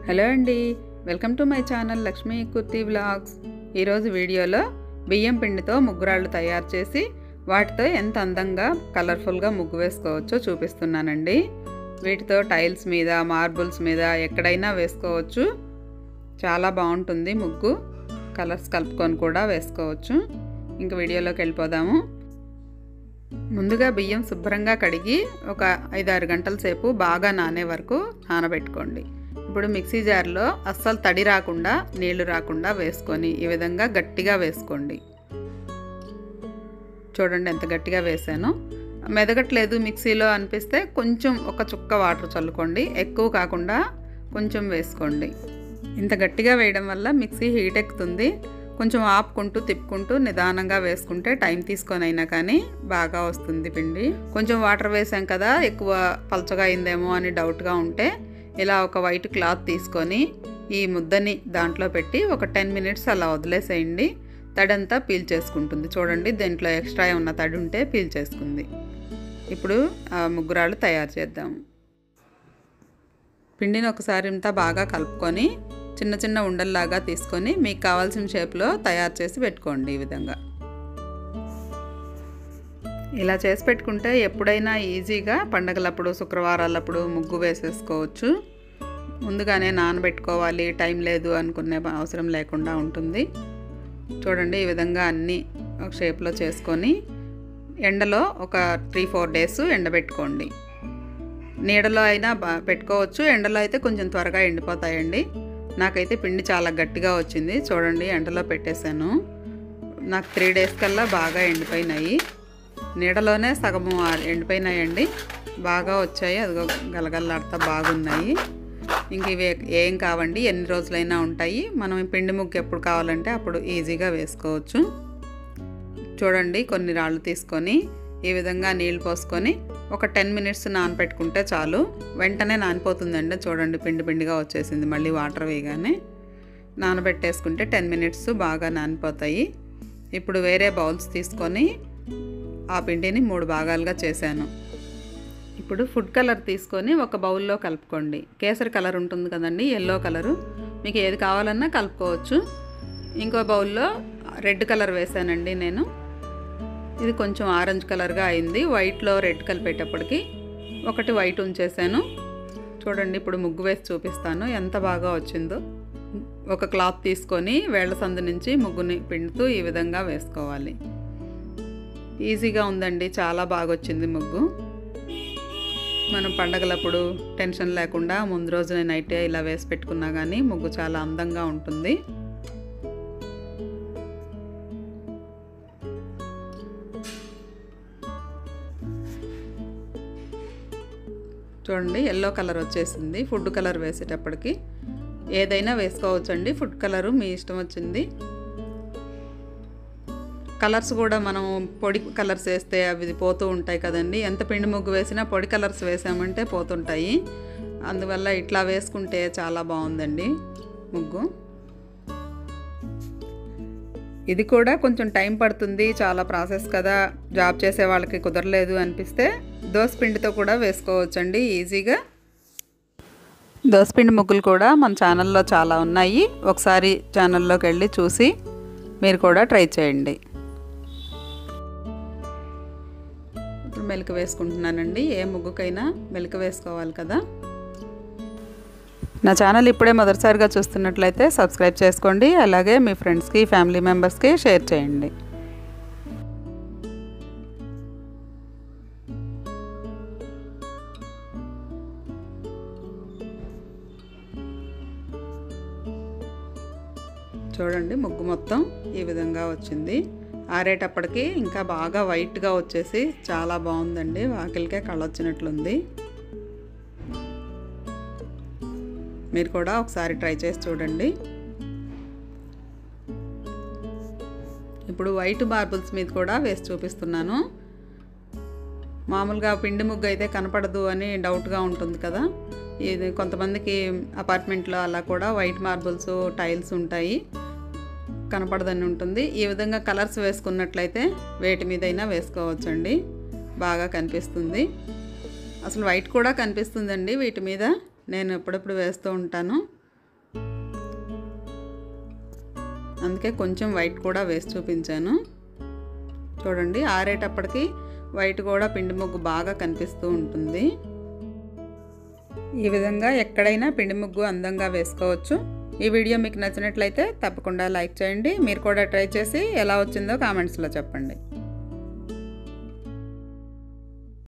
hello అండి welcome to my channel Lakshmi Kurti vlogs ఈరోజు వీడియోలో బియ్యం పిండితో ముగ్గురాళ్ళు తయారు చేసి వాటితో ఎంత అందంగా కలర్ఫుల్గా ముగ్గు వేసుకోవచ్చో చూపిస్తున్నానండి వీటితో టైల్స్ మీద మార్బుల్స్ మీద ఎక్కడైనా వేసుకోవచ్చు చాలా బాగుంటుంది ముగ్గు కలర్స్ కలుపుకొని కూడా వేసుకోవచ్చు ఇంక వీడియోలోకి వెళ్ళిపోదాము ముందుగా బియ్యం శుభ్రంగా కడిగి ఒక ఐదారు గంటల సేపు బాగా నానే వరకు నానబెట్టుకోండి ఇప్పుడు మిక్సీ జార్లో అస్సలు తడి రాకుండా నీళ్లు రాకుండా వేసుకొని ఈ విధంగా గట్టిగా వేసుకోండి చూడండి ఎంత గట్టిగా వేసానో మెదగట్లేదు మిక్సీలో అనిపిస్తే కొంచెం ఒక చుక్క వాటర్ చల్లుకోండి ఎక్కువ కాకుండా కొంచెం వేసుకోండి ఇంత గట్టిగా వేయడం వల్ల మిక్సీ హీట్ ఎక్కుతుంది కొంచెం ఆపుకుంటూ తిప్పుకుంటూ నిదానంగా వేసుకుంటే టైం తీసుకొని అయినా కానీ బాగా వస్తుంది పిండి కొంచెం వాటర్ వేసాం కదా ఎక్కువ పలచగా అయిందేమో అని డౌట్గా ఉంటే ఇలా ఒక వైట్ క్లాత్ తీసుకొని ఈ ముద్దని దాంట్లో పెట్టి ఒక టెన్ మినిట్స్ అలా వదిలేసేయండి తడంతా పీల్ చేసుకుంటుంది చూడండి దీంట్లో ఎక్స్ట్రా ఉన్న తడి ఉంటే పీల్ చేసుకుంది ఇప్పుడు ఆ ముగ్గురాళ్ళు తయారు చేద్దాం పిండిని ఒకసారి అంతా బాగా కలుపుకొని చిన్న చిన్న ఉండల్లాగా తీసుకొని మీకు కావాల్సిన షేప్లో తయారు చేసి పెట్టుకోండి ఈ విధంగా ఇలా చేసి పెట్టుకుంటే ఎప్పుడైనా ఈజీగా పండగలప్పుడు శుక్రవారాలప్పుడు ముగ్గు వేసేసుకోవచ్చు ముందుగానే నానబెట్టుకోవాలి టైం లేదు అనుకునే అవసరం లేకుండా ఉంటుంది చూడండి ఈ విధంగా అన్నీ ఒక షేప్లో చేసుకొని ఎండలో ఒక త్రీ ఫోర్ డేస్ ఎండబెట్టుకోండి నీడలో అయినా పెట్టుకోవచ్చు ఎండలో అయితే కొంచెం త్వరగా ఎండిపోతాయండి నాకైతే పిండి చాలా గట్టిగా వచ్చింది చూడండి ఎండలో పెట్టేశాను నాకు త్రీ డేస్ కల్లా బాగా ఎండిపోయినాయి నీడలోనే సగము ఎండిపోయినాయండి బాగా వచ్చాయి అదిగో గలగల్లాడుతా బాగున్నాయి ఇంక ఇవి ఏం కావండి ఎన్ని రోజులైనా ఉంటాయి మనం పిండి ముగ్గు ఎప్పుడు కావాలంటే అప్పుడు ఈజీగా వేసుకోవచ్చు చూడండి కొన్ని రాళ్ళు తీసుకొని ఈ విధంగా నీళ్ళు పోసుకొని ఒక టెన్ మినిట్స్ నానపెట్టుకుంటే చాలు వెంటనే నానిపోతుందండి చూడండి పిండి పిండిగా వచ్చేసింది మళ్ళీ వాటర్ వేయగానే నానబెట్టేసుకుంటే టెన్ మినిట్స్ బాగా నానిపోతాయి ఇప్పుడు వేరే బౌల్స్ తీసుకొని ఆ పిండిని మూడు భాగాలుగా చేశాను ఇప్పుడు ఫుడ్ కలర్ తీసుకొని ఒక బౌల్లో కలుపుకోండి కేసరి కలర్ ఉంటుంది కదండి ఎల్లో కలరు మీకు ఏది కావాలన్నా కలుపుకోవచ్చు ఇంకో బౌల్లో రెడ్ కలర్ వేసానండి నేను ఇది కొంచెం ఆరెంజ్ కలర్గా అయింది వైట్లో రెడ్ కలిపేటప్పటికి ఒకటి వైట్ ఉంచేసాను చూడండి ఇప్పుడు ముగ్గు వేసి చూపిస్తాను ఎంత బాగా వచ్చిందో ఒక క్లాత్ తీసుకొని వేళ్ల సందు నుంచి ముగ్గుని పిండుతూ ఈ విధంగా వేసుకోవాలి ఈజీగా ఉందండి చాలా బాగా వచ్చింది ముగ్గు మనం పండగలప్పుడు టెన్షన్ లేకుండా ముందు రోజున నైటే ఇలా వేసి పెట్టుకున్నా కానీ ముగ్గు చాలా అందంగా ఉంటుంది చూడండి ఎల్లో కలర్ వచ్చేసింది ఫుడ్ కలర్ వేసేటప్పటికి ఏదైనా వేసుకోవచ్చండి ఫుడ్ కలరు మీ ఇష్టం వచ్చింది కలర్స్ కూడా మనం పొడి కలర్స్ వేస్తే అవి పోతూ ఉంటాయి కదండి ఎంత పిండి ముగ్గు వేసినా పొడి కలర్స్ వేసామంటే పోతుంటాయి అందువల్ల ఇట్లా వేసుకుంటే చాలా బాగుందండి ముగ్గు ఇది కూడా కొంచెం టైం పడుతుంది చాలా ప్రాసెస్ కదా జాబ్ చేసే వాళ్ళకి కుదరలేదు అనిపిస్తే దోసపిండితో కూడా వేసుకోవచ్చండి ఈజీగా దోసపిండి ముగ్గులు కూడా మన ఛానల్లో చాలా ఉన్నాయి ఒకసారి ఛానల్లోకి వెళ్ళి చూసి మీరు కూడా ట్రై చేయండి ఇప్పుడు మెలక వేసుకుంటున్నానండి ఏ ముగ్గుకైనా మెలక వేసుకోవాలి కదా నా ఛానల్ ఇప్పుడే మొదటిసారిగా చూస్తున్నట్లయితే సబ్స్క్రైబ్ చేసుకోండి అలాగే మీ ఫ్రెండ్స్కి ఫ్యామిలీ మెంబర్స్కి షేర్ చేయండి చూడండి ముగ్గు మొత్తం ఈ విధంగా వచ్చింది ఆరేటప్పటికి ఇంకా బాగా వైట్గా వచ్చేసి చాలా బాగుందండి వాకిలికే కళ్ళొచ్చినట్లుంది మీరు కూడా ఒకసారి ట్రై చేసి చూడండి ఇప్పుడు వైట్ మార్బుల్స్ మీద కూడా వేసి చూపిస్తున్నాను మామూలుగా పిండి ముగ్గు అయితే కనపడదు అని డౌట్గా ఉంటుంది కదా ఇది కొంతమందికి అపార్ట్మెంట్లో అలా కూడా వైట్ మార్బుల్స్ టైల్స్ ఉంటాయి కనపడదని ఉంటుంది ఈ విధంగా కలర్స్ వేసుకున్నట్లయితే వేటి మీదైనా వేసుకోవచ్చండి బాగా కనిపిస్తుంది అసలు వైట్ కూడా కనిపిస్తుందండి వీటి మీద నేను ఎప్పుడెప్పుడు వేస్తూ ఉంటాను అందుకే కొంచెం వైట్ కూడా వేసి చూపించాను చూడండి ఆరేటప్పటికి వైట్ కూడా పిండి ముగ్గు బాగా కనిపిస్తూ ఉంటుంది ఈ విధంగా ఎక్కడైనా పిండి ముగ్గు అందంగా వేసుకోవచ్చు ఈ వీడియో మీకు నచ్చినట్లయితే తప్పకుండా లైక్ చేయండి మీరు కూడా ట్రై చేసి ఎలా వచ్చిందో కామెంట్స్లో చెప్పండి